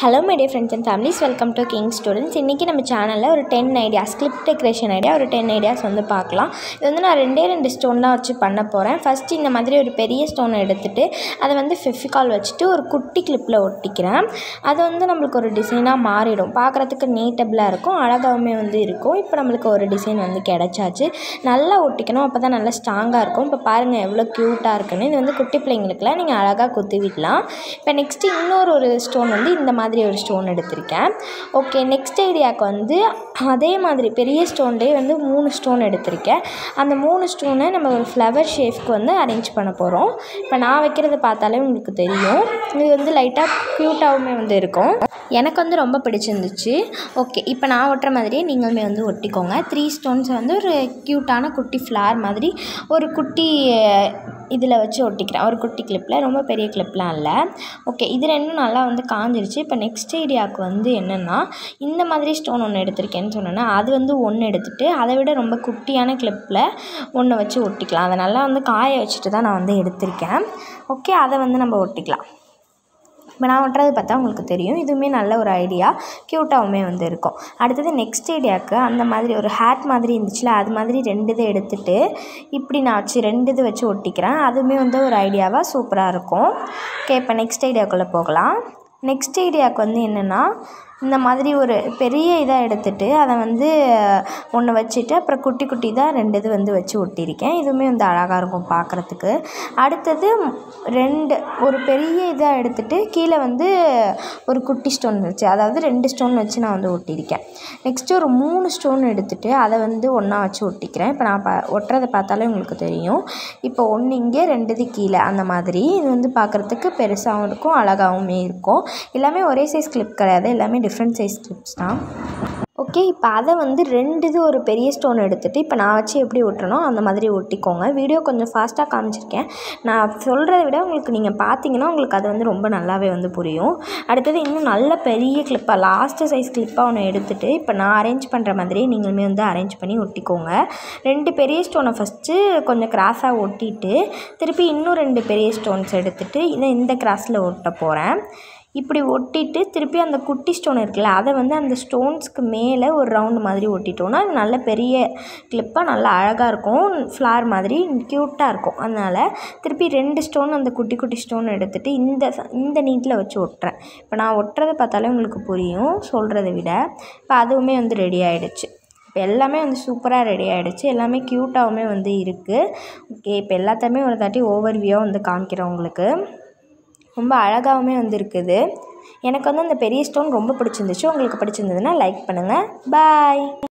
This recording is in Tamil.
hello my dear friends and families welcome to king students இன்றைக்கி நம்ம சேனலில் ஒரு ten ideas clip decoration idea ஒரு டென் ஐடியாஸ் வந்து பார்க்கலாம் இது வந்து நான் ரெண்டே ரெண்டு ஸ்டோன் தான் வச்சு பண்ண போகிறேன் ஃபஸ்ட்டு இந்த மாதிரி ஒரு பெரிய ஸ்டோனை எடுத்துகிட்டு அதை வந்து ஃபெஃபிகால் வச்சுட்டு ஒரு குட்டி கிளிப்பில் ஒட்டிக்கிறேன் அது வந்து நம்மளுக்கு ஒரு டிசைனாக மாறிடும் பார்க்குறதுக்கு நீட்டபிளாக இருக்கும் அழகாகவுமே வந்து இருக்கும் இப்போ நம்மளுக்கு ஒரு டிசைன் வந்து கிடச்சாச்சு நல்லா ஒட்டிக்கணும் அப்போ தான் நல்லா ஸ்ட்ராங்காக இருக்கும் இப்போ பாருங்கள் எவ்வளோ க்யூட்டாக இருக்குன்னு இது வந்து குட்டி பிள்ளைங்களுக்குலாம் நீங்கள் அழகாக குத்தி விடலாம் இப்போ நெக்ஸ்ட்டு இன்னொரு ஒரு ஸ்டோன் வந்து இந்த மாதிரி ஒரு ஸ்டோன் எடுத்திருக்கேன் ஓகே நெக்ஸ்ட் ஐடியாவுக்கு வந்து அதே மாதிரி பெரிய ஸ்டோன்லேயே வந்து மூணு ஸ்டோன் எடுத்திருக்கேன் அந்த மூணு ஸ்டோனை நம்ம ஒரு ஃப்ளவர் ஷேப்க்கு வந்து அரேஞ்ச் பண்ண போகிறோம் இப்போ நான் வைக்கிறத பார்த்தாலே உங்களுக்கு தெரியும் இது வந்து லைட்டாக க்யூட்டாகவுமே வந்து இருக்கும் எனக்கு வந்து ரொம்ப பிடிச்சிருந்துச்சு ஓகே இப்போ நான் ஒட்டுற மாதிரியே நீங்களுமே வந்து ஒட்டிக்கோங்க த்ரீ ஸ்டோன்ஸை வந்து ஒரு க்யூட்டான குட்டி ஃப்ளார் மாதிரி ஒரு குட்டி இதில் வச்சு ஒட்டிக்கிறேன் ஒரு குட்டி கிளிப்பில் ரொம்ப பெரிய கிளிப்லாம் இல்லை ஓகே இது ரெண்டும் நல்லா வந்து காஞ்சிருச்சு இப்போ நெக்ஸ்ட் ஐடியாவுக்கு வந்து என்னென்னா இந்த மாதிரி ஸ்டோன் ஒன்று எடுத்திருக்கேன்னு சொன்னேன்னா அது வந்து ஒன்று எடுத்துகிட்டு அதை விட ரொம்ப குட்டியான கிளிப்பில் ஒன்று வச்சு ஒட்டிக்கலாம் அதை நல்லா வந்து காய வச்சுட்டு தான் நான் வந்து எடுத்திருக்கேன் ஓகே அதை வந்து நம்ம ஒட்டிக்கலாம் இப்போ நான் ஒட்டுறது பார்த்தா உங்களுக்கு தெரியும் இதுவுமே நல்ல ஒரு ஐடியா க்யூட்டாகவுமே வந்து இருக்கும் அடுத்தது நெக்ஸ்ட் ஐடியாவுக்கு அந்த மாதிரி ஒரு ஹேட் மாதிரி இருந்துச்சுல அது மாதிரி ரெண்டு இது எடுத்துகிட்டு இப்படி நான் வச்சு ரெண்டு இது வச்சு ஒட்டிக்கிறேன் அதுவுமே வந்து ஒரு ஐடியாவாக சூப்பராக இருக்கும் ஓகே இப்போ நெக்ஸ்ட் ஐடியாக்குள்ளே போகலாம் நெக்ஸ்ட் ஐடியாவுக்கு வந்து என்னென்னா இந்த மாதிரி ஒரு பெரிய இதாக எடுத்துகிட்டு அதை வந்து ஒன்று வச்சுட்டு அப்புறம் குட்டி குட்டி தான் ரெண்டு இது வந்து வச்சு ஒட்டியிருக்கேன் இதுவுமே வந்து அழகாக இருக்கும் பார்க்குறதுக்கு அடுத்தது ரெண்டு ஒரு பெரிய இதாக எடுத்துகிட்டு கீழே வந்து ஒரு குட்டி ஸ்டோன் வச்சு அதாவது ரெண்டு ஸ்டோன் வச்சு நான் வந்து ஒட்டியிருக்கேன் நெக்ஸ்ட்டு ஒரு மூணு ஸ்டோன் எடுத்துகிட்டு அதை வந்து ஒன்றா வச்சு ஒட்டிக்கிறேன் இப்போ நான் பா ஒட்டுறதை பார்த்தாலே உங்களுக்கு தெரியும் இப்போ ஒன்று இங்கே ரெண்டு இது கீழே அந்த மாதிரி இது வந்து பார்க்குறதுக்கு பெருசாகவும் இருக்கும் அழகாகவுமே இருக்கும் எல்லாமே ஒரே சைஸ் கிளிப் கிடையாது எல்லாமே டிஃப்ரெண்ட் சைஸ் கிளிப்ஸ் தான் ஓகே இப்போ அதை வந்து ரெண்டு இது ஒரு பெரிய ஸ்டோன் எடுத்துகிட்டு இப்போ நான் வச்சு எப்படி ஒட்டுறனோ அந்த மாதிரி ஒட்டிக்கோங்க வீடியோ கொஞ்சம் ஃபாஸ்ட்டாக காமிச்சிருக்கேன் நான் சொல்கிறத விட உங்களுக்கு நீங்கள் பார்த்தீங்கன்னா உங்களுக்கு அது வந்து ரொம்ப நல்லாவே வந்து புரியும் அடுத்தது இன்னும் நல்ல பெரிய கிளிப்பாக லாஸ்ட்டு சைஸ் கிளிப்பாக ஒன்று எடுத்துகிட்டு இப்போ நான் அரேஞ்ச் பண்ணுற மாதிரியே நீங்களுமே வந்து அரேஞ்ச் பண்ணி ஒட்டிக்கோங்க ரெண்டு பெரிய ஸ்டோனை ஃபஸ்ட்டு கொஞ்சம் கிராஸாக ஒட்டிட்டு திருப்பி இன்னும் ரெண்டு பெரிய ஸ்டோன்ஸ் எடுத்துகிட்டு இதை இந்த கிராஸில் ஒட்ட போகிறேன் இப்படி ஒட்டிட்டு திருப்பி அந்த குட்டி ஸ்டோன் இருக்குல்ல அதை வந்து அந்த ஸ்டோன்ஸ்க்கு மேலே ஒரு ரவுண்டு மாதிரி ஒட்டிட்டோன்னா அது நல்ல பெரிய கிளிப்பாக நல்லா அழகாக இருக்கும் ஃப்ளார் மாதிரி க்யூட்டாக இருக்கும் அதனால் திருப்பி ரெண்டு ஸ்டோன் அந்த குட்டி குட்டி ஸ்டோன் எடுத்துகிட்டு இந்த இந்த நீட்டில் வச்சு ஒட்டுறேன் இப்போ நான் ஒட்டுறதை பார்த்தாலே உங்களுக்கு புரியும் சொல்கிறத விட இப்போ அதுவுமே வந்து ரெடி ஆகிடுச்சு இப்போ எல்லாமே வந்து சூப்பராக ரெடி ஆகிடுச்சு எல்லாமே க்யூட்டாகவுமே வந்து இருக்குது ஓகே இப்போ எல்லாத்தையுமே ஒரு தாட்டி ஓவர் வியூவாக வந்து காமிக்கிறேன் உங்களுக்கு ரொம்ப அழகாகவுமே வந்து இருக்குது எனக்கு வந்து அந்த பெரிய ஸ்டோன் ரொம்ப பிடிச்சிருந்துச்சு உங்களுக்கு பிடிச்சிருந்ததுன்னா லைக் பண்ணுங்கள் பாய்